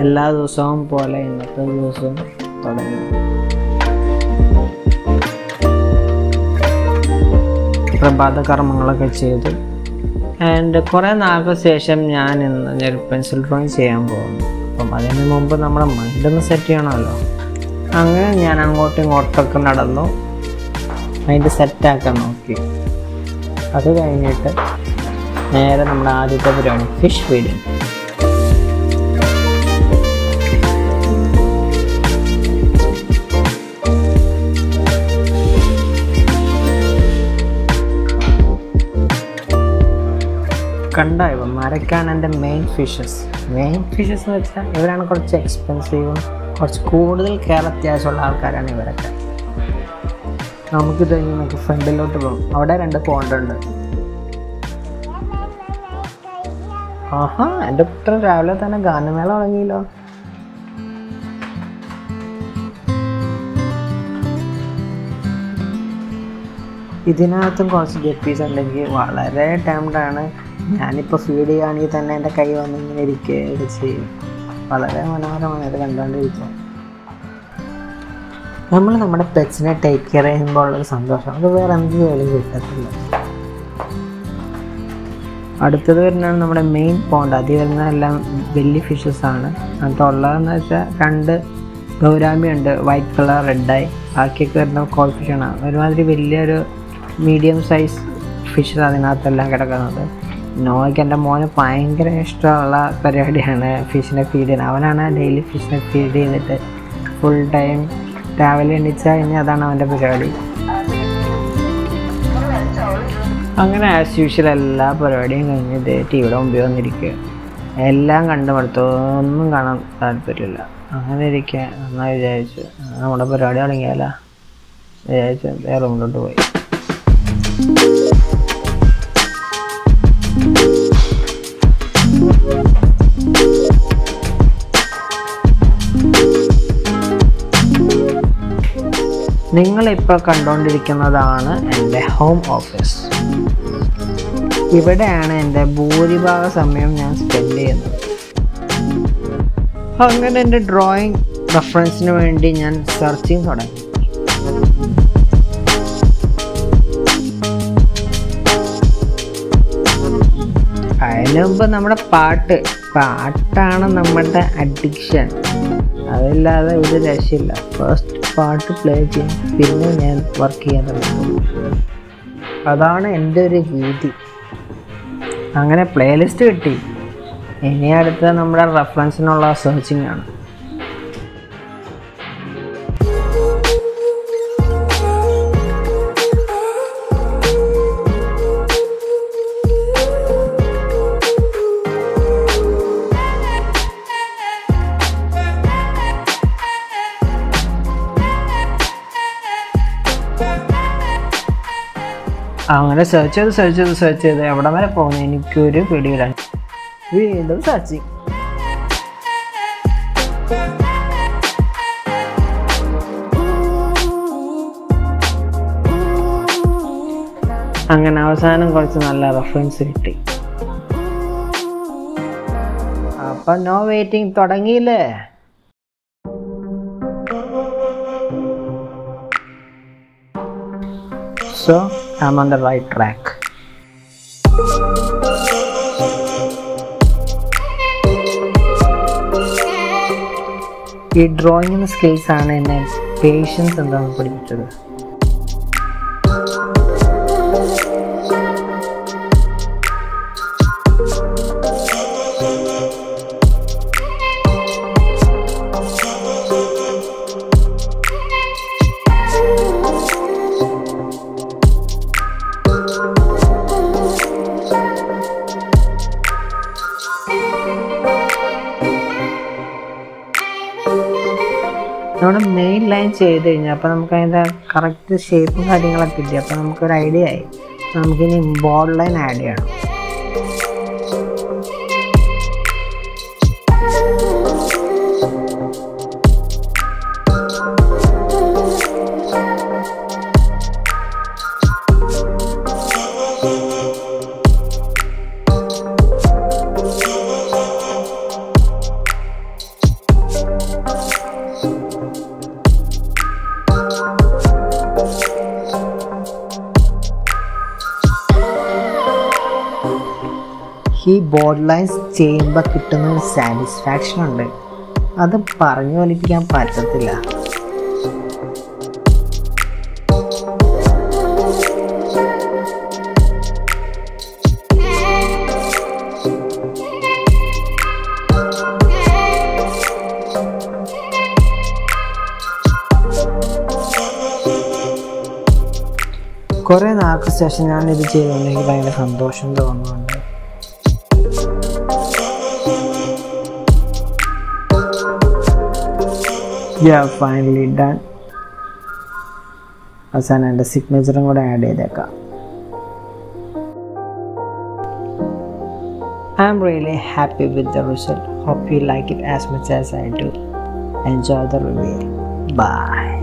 എല്ലാ ദിവസവും പോലെ ഇന്നത്തെ ദിവസവും തുടങ്ങി പ്രഭാത കർമ്മങ്ങളൊക്കെ ചെയ്തു ആൻഡ് കുറേ നാൾക്ക് ശേഷം ഞാൻ ഇന്ന് ഒരു പെൻസിൽ ഡ്രോയിങ് ചെയ്യാൻ പോകുന്നു അപ്പം അതിന് മുമ്പ് നമ്മുടെ മൈൻഡ് ഒന്ന് സെറ്റ് ചെയ്യണമല്ലോ അങ്ങനെ ഞാൻ അങ്ങോട്ടും ഇങ്ങോട്ടൊക്കെ നടന്നു മൈൻഡ് സെറ്റാക്കാൻ നോക്കി അത് കഴിഞ്ഞിട്ട് നേരെ നമ്മുടെ ആദ്യത്തെ പരിപാടി ഫിഷ് ഫീഡിങ് കണ്ട ഇവന്മാരൊക്കെയാണ് എൻ്റെ മെയിൻ ഫിഷസ് മെയിൻ ഫിഷസ് എന്ന് വെച്ചാൽ ഇവരാണ് കുറച്ച് എക്സ്പെൻസീവും കുറച്ച് കൂടുതൽ കെയർ അത്യാവശ്യമുള്ള ആൾക്കാരാണ് ഇവരൊക്കെ നമുക്കിത് കഴിഞ്ഞ് നമുക്ക് ഫ്രണ്ടിലോട്ട് പോകും അവിടെ രണ്ട് പോണ്ടുണ്ട് ആഹാ എൻ്റെ പുത്രൻ രാവിലെ തന്നെ ഗാനമേള തുടങ്ങിയല്ലോ ഇതിനകത്തും കുറച്ച് ഗപ്പീസ് ഉണ്ടെങ്കിൽ വളരെ ടൈംഡാണ് ഞാനിപ്പോൾ ഫീഡ് ചെയ്യുകയാണെങ്കിൽ തന്നെ എൻ്റെ കൈ വന്ന് ഇങ്ങനെ ഇരിക്കുകയൊക്കെ ചെയ്യും വളരെ മനോഹരമാണ് ഇത് കണ്ടുകൊണ്ടിരിക്കുക നമ്മൾ നമ്മുടെ പെറ്റ്സിനെ ടേക്ക് കെയർ ചെയ്യുമ്പോൾ ഉള്ളൊരു സന്തോഷം അത് വേറെ എന്ത് ജോലി കിട്ടത്തില്ല അടുത്തത് വരുന്നതാണ് നമ്മുടെ മെയിൻ പോണ്ട് അതിൽ വരുന്ന എല്ലാം വലിയ ഫിഷസ് ആണ് അതിലുള്ളതെന്ന് വെച്ചാൽ രണ്ട് ഗൗരാമി ഉണ്ട് വൈറ്റ് കളർ റെഡായി ബാക്കിയൊക്കെ വരുന്ന കോൾ ഫിഷാണ് ഒരുമാതിരി വലിയൊരു മീഡിയം സൈസ് ഫിഷ് അതിനകത്തെല്ലാം കിടക്കുന്നത് നോയ്ക്ക് എൻ്റെ മോന് ഭയങ്കര ഇഷ്ടമുള്ള പരിപാടിയാണ് ഫിഷിനെ ഫീഡ് ചെയ്യുന്നത് അവനാണ് ഡെയിലി ഫിഷിനെ ഫീഡ് ചെയ്തിട്ട് ഫുൾ ടൈം രാവിലെ എണീച്ചാൽ ഇനി അതാണ് അവൻ്റെ പരിപാടി അങ്ങനെ ആസ് യൂഷ്വൽ എല്ലാ പരിപാടിയും കഴിഞ്ഞ് ഇത് ടി വിയുടെ മുമ്പിൽ വന്നിരിക്കുക എല്ലാം കണ്ടു മടുത്തു ഒന്നും കാണാൻ താല്പര്യമില്ല അങ്ങനെ ഇരിക്കുക എന്നാൽ വിചാരിച്ചു നമ്മുടെ പരിപാടി തുടങ്ങിയാലോ വിചാരിച്ചു വേറെ റൂമിലോട്ട് പോയി നിങ്ങളിപ്പോൾ കണ്ടുകൊണ്ടിരിക്കുന്നതാണ് എൻ്റെ ഹോം ഓഫീസ് ഇവിടെയാണ് എൻ്റെ ഭൂരിഭാഗ സമയം ഞാൻ സ്പെൻഡ് ചെയ്യുന്നത് അങ്ങനെ എൻ്റെ ഡ്രോയിങ് റെഫറൻസിന് വേണ്ടി ഞാൻ സെർച്ചിങ് തുടങ്ങി അതിന് മുമ്പ് നമ്മുടെ പാട്ട് പാട്ടാണ് നമ്മുടെ അഡിക്ഷൻ അതില്ലാതെ ഒരു രക്ഷയില്ല ഫസ്റ്റ് പാട്ട് പ്ലേ ചെയ്യും പിന്നെ ഞാൻ വർക്ക് ചെയ്യാൻ തുടങ്ങും അതാണ് എൻ്റെ ഒരു രീതി അങ്ങനെ പ്ലേലിസ്റ്റ് കിട്ടി ഇനി അടുത്ത നമ്മുടെ റെഫറൻസിനുള്ള സെർച്ചിങ് ആണ് അങ്ങനെ സെർച്ച് ചെയ്ത് സെർച്ച് ചെയ്ത് സെർച്ച് ചെയ്ത് എവിടെ വരെ പോകുന്നു എനിക്കൊരു പിടിയില്ല വീണ്ടും സെർച്ചിങ് അങ്ങനെ അവസാനം കുറച്ച് നല്ല റെഫറൻസ് കിട്ടി അപ്പൊ നോ വെയിറ്റിംഗ് തുടങ്ങിയില്ലേ So I'm on the right track. ഈ ഡ്രോയിങ്ങിന് സ്കിൽസ് ആണ് എന്നെ പേഷ്യൻസ് എന്താണെന്ന് പഠിപ്പിച്ചത് നമ്മുടെ മെയിൻ ലൈൻ ചെയ്ത് കഴിഞ്ഞാൽ അപ്പോൾ നമുക്ക് അതിൻ്റെ കറക്റ്റ് ഷേപ്പും കാര്യങ്ങളൊക്കെ കിട്ടി അപ്പോൾ നമുക്കൊരു ഐഡിയ ആയി നമുക്കിനി ബോർഡ് ലൈൻ ആഡ് ചെയ്യണം ബോർഡ് ലൈൻസ് ചെയ്യുമ്പോൾ കിട്ടുന്ന ഒരു സാറ്റിസ്ഫാക്ഷൻ ഉണ്ട് അത് പറഞ്ഞു ഫലിപ്പിക്കാൻ പറ്റത്തില്ല കുറേ നാൾക്ക് ശേഷം ഞാൻ ഇത് ചെയ്തുകൊണ്ട് എനിക്ക് ഭയങ്കര സന്തോഷം തോന്നുന്നുണ്ട് Yeah, finally done. അവസാനം എൻ്റെ സിഗ്നേച്ചറും കൂടെ ആഡ് ചെയ്തേക്കാം I'm really happy with the result. Hope you like it as much as I do. Enjoy the review. Bye.